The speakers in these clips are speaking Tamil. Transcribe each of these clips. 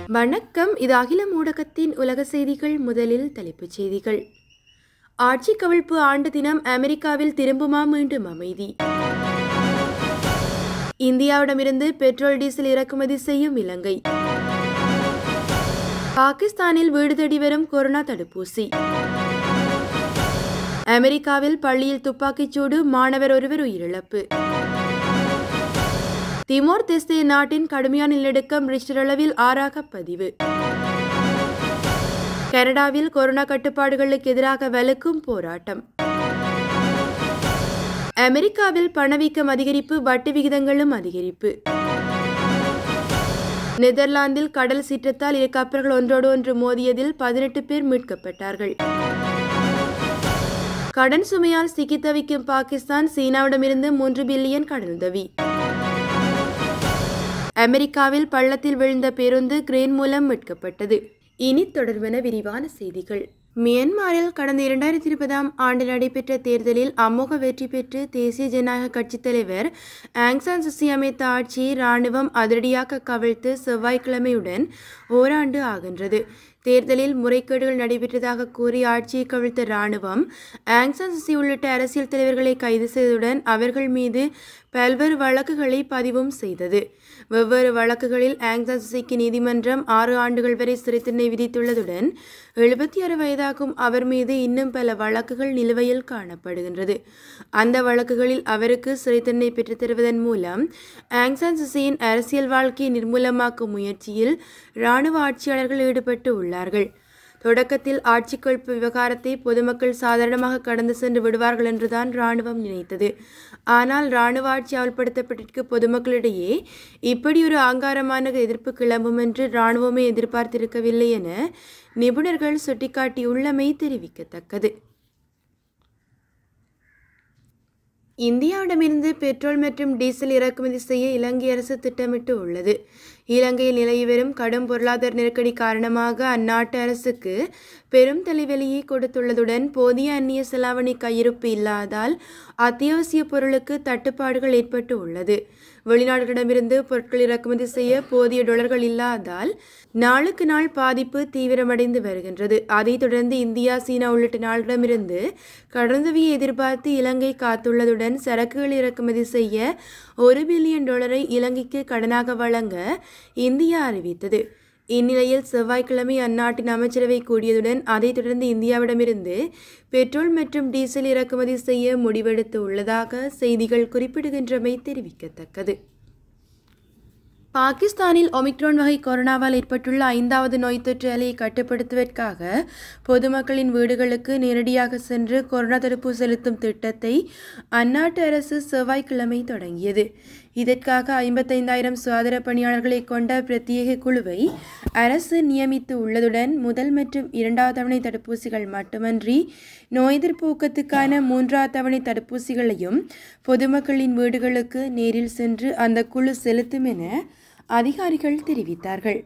வணக்கம் இது அகில ஊடகத்தின் உலக செய்திகள் முதலில் தலைப்புச் செய்திகள் ஆட்சி கவிழ்ப்பு ஆண்டு தினம் அமெரிக்காவில் திரும்புமா மீண்டும் அமைதி இந்தியாவிடமிருந்து பெட்ரோல் டீசல் இறக்குமதி செய்யும் இலங்கை பாகிஸ்தானில் வீடு தேடி வரும் கொரோனா தடுப்பூசி அமெரிக்காவில் பள்ளியில் துப்பாக்கிச்சூடு மாணவர் ஒருவர் உயிரிழப்பு திமோர் தெஸ்தே நாட்டின் கடுமையான நிலநடுக்கம் ரிக்டர் அளவில் ஆறாக பதிவு கனடாவில் கொரோனா கட்டுப்பாடுகளுக்கு எதிராக வலுக்கும் போராட்டம் அமெரிக்காவில் பணவீக்கம் அதிகரிப்பு வட்டி விகிதங்களும் அதிகரிப்பு நெதர்லாந்தில் கடல் சீற்றத்தால் இரு கப்பல்கள் ஒன்றோடு ஒன்று மோதியதில் பதினெட்டு பேர் மீட்கப்பட்டார்கள் கடன் சுமையால் சிக்கி தவிக்கும் பாகிஸ்தான் சீனாவிடமிருந்து மூன்று பில்லியன் கடனுதவி அமெரிக்காவில் பள்ளத்தில் விழுந்த பேருந்து கிரேன் மூலம் மீட்கப்பட்டது இனி தொடர்பென விரிவான செய்திகள் மியன்மாரில் கடந்த இரண்டாயிரத்தி இருபதாம் ஆண்டு நடைபெற்ற தேர்தலில் அமோக வெற்றி பெற்று தேசிய ஜனநாயக கட்சித் தலைவர் ஆங்சான் சுசி அமைத்த ஆட்சியை இராணுவம் அதிரடியாக கவிழ்த்து செவ்வாய்க்கிழமையுடன் ஓராண்டு ஆகின்றது தேர்தலில் முறைகேடுகள் நடைபெற்றதாக கூறி ஆட்சியை கவிழ்த்த இராணுவம் ஆங்சான் சுசி உள்ளிட்ட அரசியல் தலைவர்களை கைது செய்ததுடன் அவர்கள் மீது பல்வேறு வழக்குகளை பதிவும் செய்தது வெவ்வேறு வழக்குகளில் ஆங்சான் சுசிக்கு நீதிமன்றம் ஆறு ஆண்டுகள் வரை சிறை தண்டனை விதித்துள்ளதுடன் எழுபத்தி ஆறு வயதாகும் அவர் மீது இன்னும் பல வழக்குகள் நிலுவையில் காணப்படுகின்றது அந்த வழக்குகளில் அவருக்கு சிறை தண்டனை பெற்றுத் தருவதன் மூலம் ஆங்சான் சுசியின் அரசியல் வாழ்க்கையை நிர்மூலமாக்கும் முயற்சியில் இராணுவ ஆட்சியாளர்கள் ஈடுபட்டு உள்ளார்கள் தொடக்கத்தில் ஆட்சி கொழுப்பு விவகாரத்தை பொதுமக்கள் சாதாரணமாக கடந்து சென்று விடுவார்கள் என்றுதான் இராணுவம் நினைத்தது ஆனால் இராணுவ ஆட்சி அமல்படுத்தப்பட்டிருக்க பொதுமக்களிடையே இப்படி ஒரு ஆங்காரமான எதிர்ப்பு கிளம்பும் என்று இராணுவமே எதிர்பார்த்திருக்கவில்லை என நிபுணர்கள் சுட்டிக்காட்டியுள்ளமை தெரிவிக்கத்தக்கது இந்தியாவிடமிருந்து பெட்ரோல் மற்றும் டீசல் இறக்குமதி செய்ய இலங்கை அரசு திட்டமிட்டு உள்ளது இலங்கையில் நிலவி வரும் கடும் பொருளாதார நெருக்கடி காரணமாக அந்நாட்டு அரசுக்கு பெரும் தலைவலியை கொடுத்துள்ளதுடன் போதிய அந்நிய செலாவணி கையிருப்பு இல்லாதால் அத்தியாவசிய பொருளுக்கு தட்டுப்பாடுகள் ஏற்பட்டு உள்ளது வெளிநாடுகளிடமிருந்து பொருட்கள் இறக்குமதி செய்ய போதிய டாலர்கள் இல்லாதால் நாளுக்கு நாள் பாதிப்பு தீவிரமடைந்து வருகின்றது அதைத் தொடர்ந்து இந்தியா சீனா உள்ளிட்ட நாடுகளிடமிருந்து கடனுதவியை எதிர்பார்த்து இலங்கை காத்துள்ளதுடன் சரக்குகள் இறக்குமதி செய்ய ஒரு பில்லியன் டாலரை இலங்கைக்கு கடனாக வழங்க இந்தியா அறிவித்தது இந்நிலையில் செவ்வாய்க்கிழமை அந்நாட்டின் அமைச்சரவை கூடியதுடன் அதைத் தொடர்ந்து இந்தியாவிடமிருந்து பெட்ரோல் மற்றும் டீசல் இறக்குமதி செய்ய முடிவெடுத்து உள்ளதாக செய்திகள் குறிப்பிடுகின்றமை தெரிவிக்கத்தக்கது பாகிஸ்தானில் ஒமிக்ரான் வகை கொரோனாவால் ஏற்பட்டுள்ள ஐந்தாவது நோய் தொற்று அலையை கட்டுப்படுத்துவதற்காக பொதுமக்களின் வீடுகளுக்கு நேரடியாக சென்று கொரோனா தடுப்பு செலுத்தும் திட்டத்தை அந்நாட்டு அரசு செவ்வாய்க்கிழமை தொடங்கியது இதற்காக ஐம்பத்தைந்தாயிரம் சுகாதார பணியாளர்களை கொண்ட பிரத்யேக குழுவை அரசு நியமித்து உள்ளதுடன் முதல் மற்றும் இரண்டாவது தவணை தடுப்பூசிகள் மட்டுமன்றி நோய் எதிர்ப்பு ஊக்கத்துக்கான மூன்றாவது தவணை தடுப்பூசிகளையும் பொதுமக்களின் வீடுகளுக்கு நேரில் சென்று அந்த குழு செலுத்தும் என அதிகாரிகள் தெரிவித்தார்கள்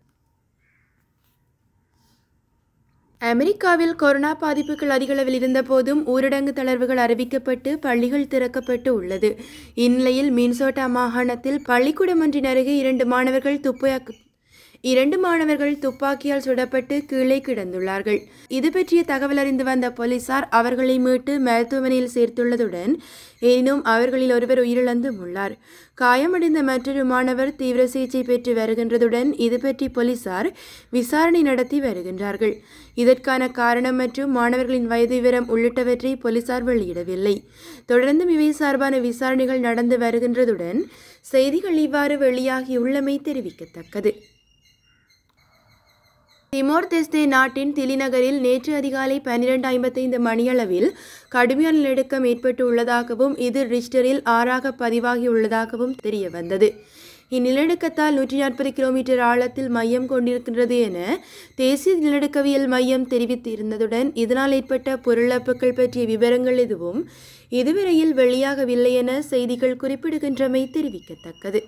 அமெரிக்காவில் கொரோனா பாதிப்புகள் அதிகளவில் இருந்தபோதும் ஊரடங்கு தளர்வுகள் அறிவிக்கப்பட்டு பள்ளிகள் திறக்கப்பட்டு உள்ளது இந்நிலையில் மின்சோட்டா மாகாணத்தில் பள்ளிக்கூடம் ஒன்றின் அருகே இரண்டு மாணவர்கள் துப்பாக்கி இரண்டு மாணவர்கள் துப்பாக்கியால் சுடப்பட்டு கீழே கிடந்துள்ளார்கள் இது பற்றிய தகவல் அறிந்து வந்த போலீசார் அவர்களை மீட்டு மருத்துவமனையில் சேர்த்துள்ளதுடன் எனினும் அவர்களில் ஒருவர் உயிரிழந்தும் உள்ளார் காயமடைந்த மற்றொரு மாணவர் தீவிர சிகிச்சை பெற்று வருகின்றதுடன் இது பற்றி போலீசார் விசாரணை நடத்தி வருகின்றார்கள் இதற்கான காரணம் மற்றும் மாணவர்களின் வயது விவரம் உள்ளிட்டவற்றை போலீசார் வெளியிடவில்லை தொடர்ந்தும் இவை சார்பான விசாரணைகள் நடந்து வருகின்றதுடன் செய்திகள் இவ்வாறு வெளியாகியுள்ளமை தெரிவிக்கத்தக்கது திமோர் தெஸ்தே நாட்டின் திலிநகரில் நேற்று அதிகாலை பன்னிரண்டு ஐம்பத்தைந்து மணியளவில் கடுமையான நிலநடுக்கம் ஏற்பட்டு உள்ளதாகவும் இது ரிக்டரில் ஆறாக பதிவாகியுள்ளதாகவும் தெரிய வந்தது இந்நிலநடுக்கத்தால் நூற்றி நாற்பது கிலோமீட்டர் ஆழத்தில் மையம் கொண்டிருக்கின்றது என தேசிய நிலநடுக்கவியல் மையம் தெரிவித்திருந்ததுடன் இதனால் ஏற்பட்ட பொருளிழப்புகள் பற்றிய விவரங்கள் எதுவும் இதுவரையில் வெளியாகவில்லை என செய்திகள் குறிப்பிடுகின்றமை தெரிவிக்கத்தக்கது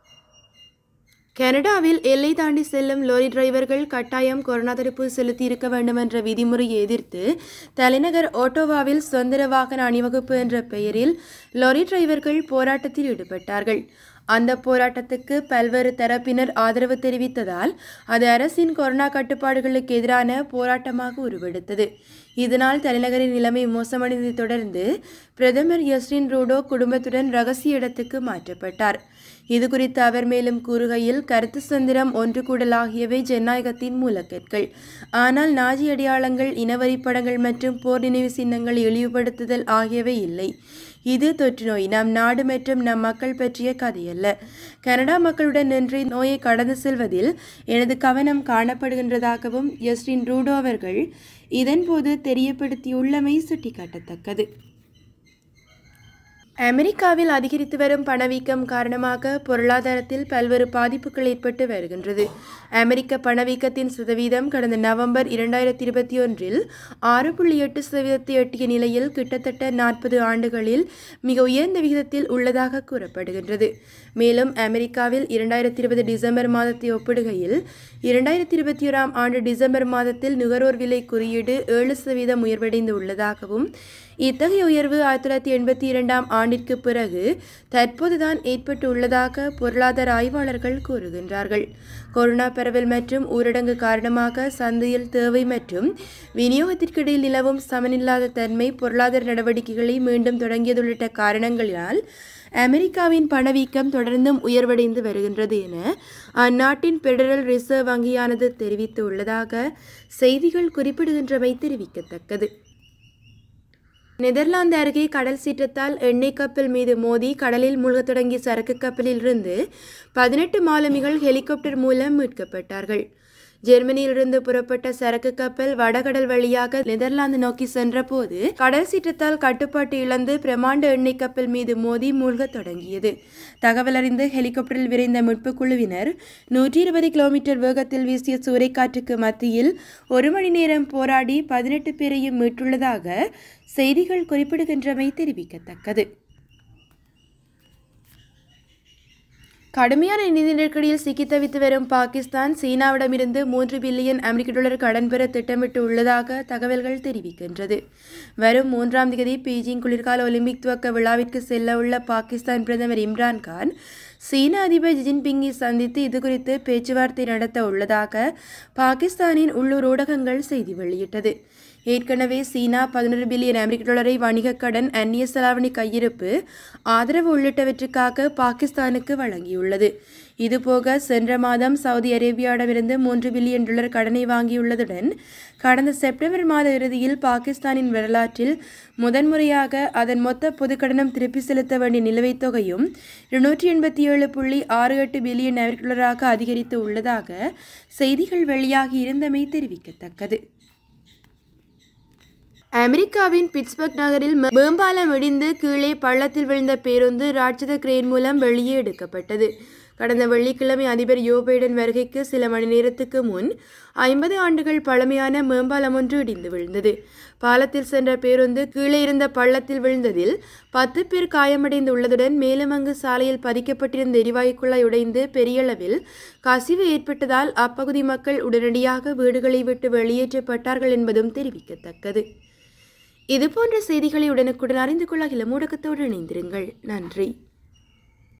கனடாவில் எல்லை தாண்டி செல்லும் லோரி டிரைவர்கள் கட்டாயம் கொரோனா தடுப்பு செலுத்தி இருக்க வேண்டும் என்ற விதிமுறையை எதிர்த்து தலைநகர் ஓட்டோவாவில் சுதந்திர வாகன அணிவகுப்பு என்ற பெயரில் லாரி டிரைவர்கள் போராட்டத்தில் ஈடுபட்டார்கள் அந்த போராட்டத்துக்கு பல்வேறு தரப்பினர் ஆதரவு தெரிவித்ததால் அது அரசின் கொரோனா கட்டுப்பாடுகளுக்கு எதிரான போராட்டமாக உருவெடுத்தது இதனால் தலைநகரின் நிலைமை மோசமடைந்ததை தொடர்ந்து பிரதமர் யஸ்ரின் ரூடோ குடும்பத்துடன் ரகசிய இடத்துக்கு மாற்றப்பட்டார் இது குறித்து அவர் மேலும் கூறுகையில் கருத்து சுதந்திரம் ஒன்று கூடல் ஆகியவை ஜனநாயகத்தின் மூலக்கற்கள் ஆனால் நாஜி அடையாளங்கள் இனவரி படங்கள் மற்றும் போர் நினைவு சின்னங்களை இழிவுபடுத்துதல் ஆகியவை இல்லை இது தொற்று நோய் நம் நாடு மற்றும் நம் மக்கள் பற்றிய கதையல்ல கனடா மக்களுடன் நின்று நோயை கடந்து செல்வதில் எனது கவனம் காணப்படுகின்றதாகவும் யஸ்ரின் ரூடோ அவர்கள் இதன்போது தெரியப்படுத்தியுள்ளமை சுட்டிக்காட்டத்தக்கது அமெரிக்காவில் அதிகரித்து வரும் பணவீக்கம் காரணமாக பொருளாதாரத்தில் பல்வேறு பாதிப்புகள் ஏற்பட்டு வருகின்றது அமெரிக்க பணவீக்கத்தின் சதவீதம் கடந்த நவம்பர் இரண்டாயிரத்தி இருபத்தி ஒன்றில் ஆறு புள்ளி எட்டு சதவீதத்தை எட்டிய நிலையில் கிட்டத்தட்ட நாற்பது ஆண்டுகளில் மிக உயர்ந்த விகிதத்தில் உள்ளதாக கூறப்படுகின்றது மேலும் அமெரிக்காவில் இரண்டாயிரத்தி இருபது டிசம்பர் மாதத்தை ஒப்பிடுகையில் இரண்டாயிரத்தி இருபத்தி ஓராம் ஆண்டு டிசம்பர் மாதத்தில் நுகர்வோர் விலை குறியீடு ஏழு சதவீதம் உயர்வடைந்து உள்ளதாகவும் இத்தகைய உயர்வு ஆயிரத்தி தொள்ளாயிரத்தி எண்பத்தி இரண்டாம் ஆண்டிற்கு பிறகு தற்போதுதான் ஏற்பட்டு உள்ளதாக பொருளாதார ஆய்வாளர்கள் கூறுகின்றார்கள் கொரோனா பரவல் மற்றும் ஊரடங்கு காரணமாக சந்தையில் தேவை மற்றும் விநியோகத்திற்கிடையில் நிலவும் சமனில்லாத தன்மை பொருளாதார நடவடிக்கைகளை மீண்டும் தொடங்கியது உள்ளிட்ட காரணங்களினால் அமெரிக்காவின் பணவீக்கம் தொடர்ந்தும் உயர்வடைந்து வருகின்றது என அந்நாட்டின் பெடரல் ரிசர்வ் வங்கியானது தெரிவித்து உள்ளதாக செய்திகள் குறிப்பிடுகின்றமை தெரிவிக்கத்தக்கது நெதர்லாந்து அருகே கடல் சீற்றத்தால் எண்ணெய் கப்பல் மீது மோதி கடலில் மூழ்கத் தொடங்கிய சரக்கு கப்பலில் இருந்து பதினெட்டு மாலுமிகள் ஹெலிகாப்டர் மூலம் மீட்கப்பட்டார்கள் ஜெர்மனியிலிருந்து புறப்பட்ட சரக்கு கப்பல் வடகடல் வழியாக நெதர்லாந்து நோக்கி சென்றபோது கடல் சீற்றத்தால் கட்டுப்பாட்டு இழந்து பிரமாண்ட எண்ணெய் கப்பல் மீது மோதி மூழ்கத் தொடங்கியது தகவல் அறிந்து ஹெலிகாப்டரில் விரைந்த மீட்பு குழுவினர் நூற்றி இருபது கிலோமீட்டர் வேகத்தில் வீசிய சூறைக்காற்றுக்கு மத்தியில் ஒரு மணி நேரம் போராடி பதினெட்டு பேரையும் மீட்டுள்ளதாக செய்திகள் குறிப்பிடுகின்றமை தெரிவிக்கத்தக்கது கடுமையான நிதி நெருக்கடியில் சிக்கி தவித்து வரும் பாகிஸ்தான் சீனாவிடமிருந்து மூன்று பில்லியன் அமெரிக்க டாலர் கடன் பெற திட்டமிட்டு உள்ளதாக தகவல்கள் தெரிவிக்கின்றது வரும் மூன்றாம் தேதி பீஜிங் குளிர்கால ஒலிம்பிக் துவக்க விழாவிற்கு செல்ல உள்ள பாகிஸ்தான் பிரதமர் இம்ரான்கான் சீன அதிபர் ஜின்பிங்கை சந்தித்து இதுகுறித்து பேச்சுவார்த்தை நடத்த உள்ளதாக பாகிஸ்தானின் உள்ளூர் ஊடகங்கள் செய்தி வெளியிட்டது ஏற்கனவே சீனா பதினொரு பில்லியன் அமெரிக்க டாலரை வணிகக் கடன் அந்நிய செலாவணி கையிருப்பு ஆதரவு உள்ளிட்டவற்றுக்காக பாகிஸ்தானுக்கு வழங்கியுள்ளது இதுபோக சென்ற மாதம் சவுதி அரேபியாவிடமிருந்து மூன்று பில்லியன் டாலர் கடனை வாங்கியுள்ளதுடன் கடந்த செப்டம்பர் மாத இறுதியில் பாகிஸ்தானின் வரலாற்றில் முதன்முறையாக அதன் மொத்த பொதுக்கடனம் திருப்பி செலுத்த வேண்டிய நிலுவைத் தொகையும் இருநூற்றி எண்பத்தி ஏழு புள்ளி ஆறு எட்டு பில்லியன் அமெரிக்க டாலராக அதிகரித்து உள்ளதாக செய்திகள் வெளியாகி இருந்தமை தெரிவிக்கத்தக்கது அமெரிக்காவின் பிட்ஸ்பர்க் நகரில் மே- மேம்பாலம் இடிந்து கீழே பள்ளத்தில் விழுந்த பேருந்து ராட்சத கிரேன் மூலம் வெளியே எடுக்கப்பட்டது கடந்த வெள்ளிக்கிழமை அதிபர் யோ பைடன் வருகைக்கு சில மணி நேரத்துக்கு முன் ஐம்பது ஆண்டுகள் பழமையான மேம்பாலம் ஒன்று இடிந்து விழுந்தது பாலத்தில் சென்ற பேருந்து கீழே இருந்த பள்ளத்தில் விழுந்ததில் பத்து பேர் காயமடைந்து உள்ளதுடன் மேலும் அங்கு சாலையில் பதிக்கப்பட்டிருந்த எரிவாயு குழாய் உடைந்து பெரிய அளவில் கசிவு ஏற்பட்டதால் அப்பகுதி மக்கள் உடனடியாக வீடுகளை விட்டு வெளியேற்றப்பட்டார்கள் என்பதும் தெரிவிக்கத்தக்கது இதுபோன்ற செய்திகளை உடனுக்குடன் அறிந்து கொள்ள இளமூடகத்தோடு இணைந்திருங்கள் நன்றி